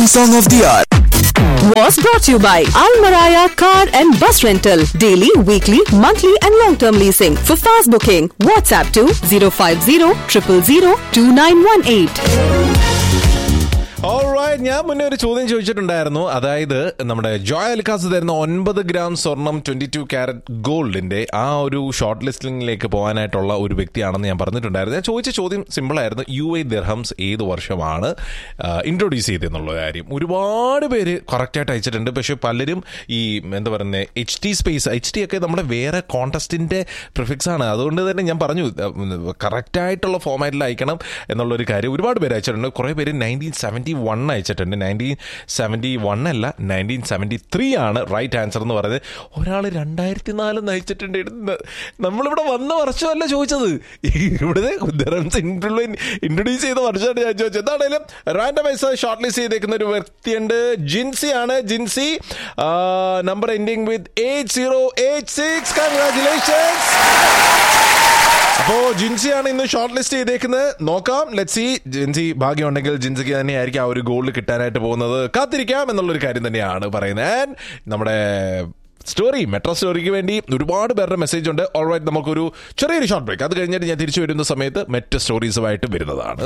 song of the hour. was brought to you by Al Maraya Car and Bus Rental. Daily, weekly, monthly, and long term leasing. For fast booking, WhatsApp to 050 000 2918. Alright, ഞാൻ മുന്നേ ഒരു ചോദ്യം ചോദിച്ചിട്ടുണ്ടായിരുന്നു അതായത് നമ്മുടെ ജോയ് അൽക്കാസ് തരുന്ന ഒൻപത് gram സ്വർണം ട്വന്റി ടു ക്യാരറ്റ് ഗോൾഡിന്റെ ആ ഒരു ഷോർട്ട് ലിസ്റ്റിംഗിലേക്ക് പോകാനായിട്ടുള്ള ഒരു വ്യക്തിയാണെന്ന് ഞാൻ പറഞ്ഞിട്ടുണ്ടായിരുന്നു ഞാൻ ചോദിച്ച ചോദ്യം സിമ്പിൾ ആയിരുന്നു യു എ ദിർഹംസ് ഏത് വർഷമാണ് ഇൻട്രൊഡ്യൂസ് ചെയ്തെന്നുള്ള കാര്യം ഒരുപാട് പേര് കറക്റ്റായിട്ട് അയച്ചിട്ടുണ്ട് പക്ഷെ പലരും ഈ എന്താ പറയുന്നത് H T space H T ഒക്കെ നമ്മുടെ വേറെ കോണ്ടസ്റ്റിന്റെ പ്രിഫിക്സ് ആണ് അതുകൊണ്ട് തന്നെ ഞാൻ പറഞ്ഞു കറക്റ്റായിട്ടുള്ള ഫോമാറ്റിൽ അയക്കണം എന്നുള്ളൊരു കാര്യം ഒരുപാട് പേര് അയച്ചിട്ടുണ്ട് കുറേ പേര് നയൻറ്റീൻ സെവൻറ്റി വൺ അയച്ചിട്ടുണ്ട് നയൻറ്റീൻ സെവൻറ്റി വൺ അല്ല നയൻറ്റീൻ സെവൻറ്റി ത്രീ ആണ് റൈറ്റ് ആൻസർ എന്ന് പറയുന്നത് ഒരാൾ രണ്ടായിരത്തി നാലെന്ന് അയച്ചിട്ടുണ്ട് ഇടുന്ന നമ്മളിവിടെ വന്ന വർഷമല്ല ചോദിച്ചത് ഇവിടെ ഇൻട്രൊഡ്യൂസ് ചെയ്ത വർഷമാണ് ഞാൻ ചോദിച്ചത് എന്താണേലും റാൻഡമൈസ് ഷോർട്ട് ലിസ്റ്റ് ചെയ്തേക്കുന്ന ഒരു വ്യക്തിയുണ്ട് ജിൻസി ആണ് Jincy number ending with eight zero eight six congratulations അപ്പോ ജിൻസിയാണ് ഇന്ന് ഷോർട്ട് ലിസ്റ്റ് ചെയ്തേക്കുന്നത് നോക്കാം ലെറ്റ് സി ജിൻസി ഭാഗ്യമുണ്ടെങ്കിൽ ജിൻസിക്ക് തന്നെയായിരിക്കും ആ ഒരു ഗോൾഡ് കിട്ടാനായിട്ട് പോകുന്നത് കാത്തിരിക്കാം എന്നുള്ളൊരു കാര്യം തന്നെയാണ് പറയുന്നത് And നമ്മുടെ സ്റ്റോറി മെട്രോ സ്റ്റോറിക്ക് വേണ്ടി ഒരുപാട് പേരുടെ മെസ്സേജ് ഉണ്ട് ഓൾറൈറ്റ് നമുക്കൊരു ചെറിയൊരു ഷോർട്ട് ബ്രേക്ക് അത് കഴിഞ്ഞിട്ട് ഞാൻ തിരിച്ചു വരുന്ന സമയത്ത് മെറ്റ് സ്റ്റോറീസുമായിട്ട് വരുന്നതാണ്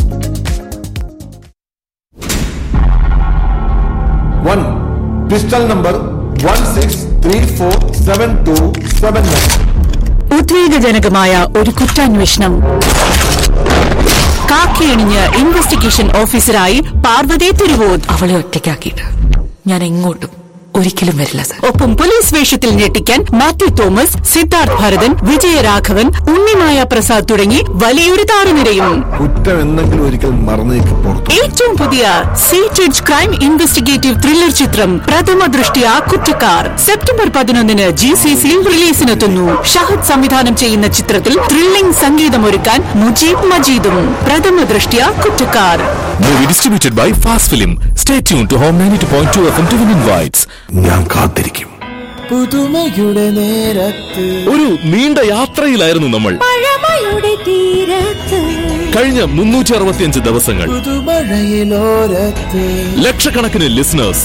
One pistol number one six three four seven two seven nine. ഉദ്വേഗജനകമായ ഒരു കുറ്റാന്വേഷണം കാക്കിയണിഞ്ഞ് ഇൻവെസ്റ്റിഗേഷൻ ഓഫീസറായി പാർവതി തിരുവോത് അവളെ ഒറ്റയ്ക്കാക്കിയിട്ട് ഞാൻ എങ്ങോട്ടും ഒരിക്കലും വരില്ല സർ ഒപ്പം പോലീസ് വേഷത്തിൽ ഞെട്ടിക്കാൻ മാത്യു തോമസ് സിദ്ധാർത്ഥ് ഭരതൻ വിജയരാഘവൻ ഉണ്ണിമായ പ്രസാദ് തുടങ്ങി വലിയൊരു താരനിരയും കുറ്റം എന്തെങ്കിലും ഒരിക്കൽ മറന്നേക്ക് പുറത്തു ഏറ്റവും പുതിയ സീറ്റഡ് ക്രൈം ഇൻവെസ്റ്റിഗേറ്റീവ് ത്രില്ലർ ചിത്രം പ്രഥമ ദൃഷ്ടിയ കുറ്റക്കാർ സെപ്റ്റംബർ പതിനൊന്നിന് ജി സി സിയിൽ റിലീസിനെത്തുന്നു ഷഹദ് സംവിധാനം ചെയ്യുന്ന ചിത്രത്തിൽ ത്രില്ലിംഗ് സംഗീതമൊരുക്കാൻ മുജീബ് മജീദും പ്രഥമ Drishtya കുറ്റക്കാർ Movie distributed by Fast Film. Stay tuned to Home 92.2 FM to win invites. ഞാൻ കാത്തിരിക്കും പുതുമയുടെ നേരത്ത് ഒരു നീണ്ട യാത്രയിലായിരുന്നു നമ്മൾ കഴിഞ്ഞ മുന്നൂറ്റി അറുപത്തിയഞ്ച് ദിവസങ്ങൾ പുതുമഴയിലോരത്ത് ലക്ഷക്കണക്കിന് ലിസണേഴ്സ്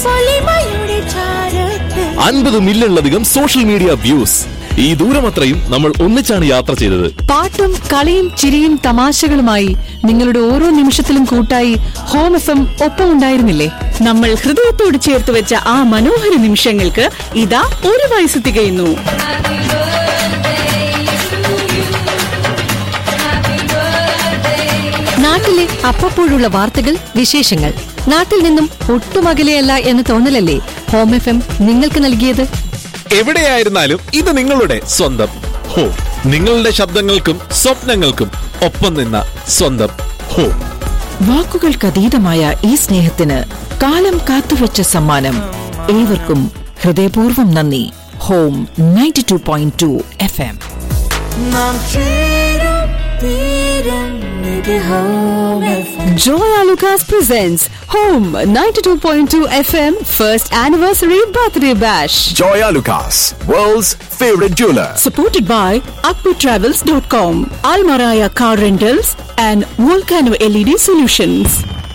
അൻപത് മില്യണിലധികം സോഷ്യൽ മീഡിയ വ്യൂസ് ഈ ദൂരമത്രയും നമ്മൾ ഒന്നിച്ചാണ് യാത്ര ചെയ്തത് പാട്ടും കളിയും ചിരിയും തമാശകളുമായി നിങ്ങളുടെ ഓരോ നിമിഷത്തിലും കൂട്ടായി ഹോം എഫ് എം ഒപ്പം ഉണ്ടായിരുന്നില്ലേ നമ്മൾ ഹൃദയത്തോട് ചേർത്ത് വെച്ച ആ മനോഹര നിമിഷങ്ങൾക്ക് ഇതാ ഒരു വയസ്സ് തികയുന്നു നാട്ടിലെ അപ്പപ്പോഴുള്ള വാർത്തകൾ വിശേഷങ്ങൾ നാട്ടിൽ നിന്നും ഒട്ടും അകലെയല്ല എന്ന തോന്നലല്ലേ ഹോം എഫ് എം നിങ്ങൾക്ക് നൽകിയത് എവിടെയായിരുന്നാലും ഇത് നിങ്ങളുടെ സ്വന്തം ഹോ നിങ്ങളുടെ ശബ്ദങ്ങൾക്കും സ്വപ്നങ്ങൾക്കും ഒപ്പം നിന്ന സ്വന്തം ഹോ വാക്കുകൾക്കതീതമായ ഈ സ്നേഹത്തിന് കാലം കാത്തുവെച്ച സമ്മാനം ഏവർക്കും ഹൃദയപൂർവ്വം നന്ദി home ninety two point two FM എം നാം ചേരും തീരും ഇത് home FM. Joya Lucas presents Home 92.2 FM First Anniversary Birthday Bash. Joya Lucas, world's favorite jeweler. supported by akputravels.com, Almaraya Car Rentals and Volcano LED Solutions.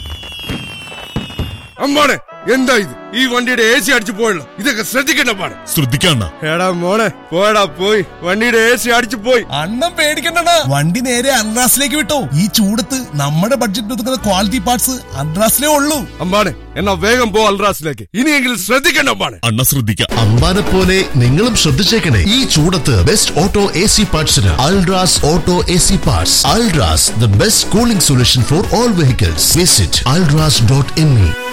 അമ്മാണെ എന്താ ഇത് ഈ വണ്ടിയുടെ A C അടിച്ചു പോയല്ലോ ഇതൊക്കെ ശ്രദ്ധിക്കണ്ട പാടെ ശ്രദ്ധിക്കണ്ട എടാ മോളെ പോടാ പോയി വണ്ടിയുടെ എ സി അടിച്ചു പോയി അണ്ണം പേടിക്കണ്ട വണ്ടി നേരെ അൺറാസിലേക്ക് വിട്ടോ ഈ ചൂടത്ത് നമ്മുടെ ബഡ്ജറ്റ് ഒതുക്കുന്ന ക്വാളിറ്റി പാർട്സ് അൺറാസിലേ ഉള്ളൂ അമ്പാണെ എന്നാ വേഗം പോ അൽറാസിലേക്ക് ഇനിയെങ്കിലും ശ്രദ്ധിക്കണ്ട അമ്പാണെ അണ്ണ ശ്രദ്ധിക്കാം അമ്പാനെ പോലെ നിങ്ങളും ശ്രദ്ധിച്ചേക്കണേ ഈ ചൂടത്ത് ബെസ്റ്റ് ഓട്ടോ എ സി പാർട്സിന് Ultras auto A C parts Ultras the best cooling solution for all vehicles visit Ultras dot in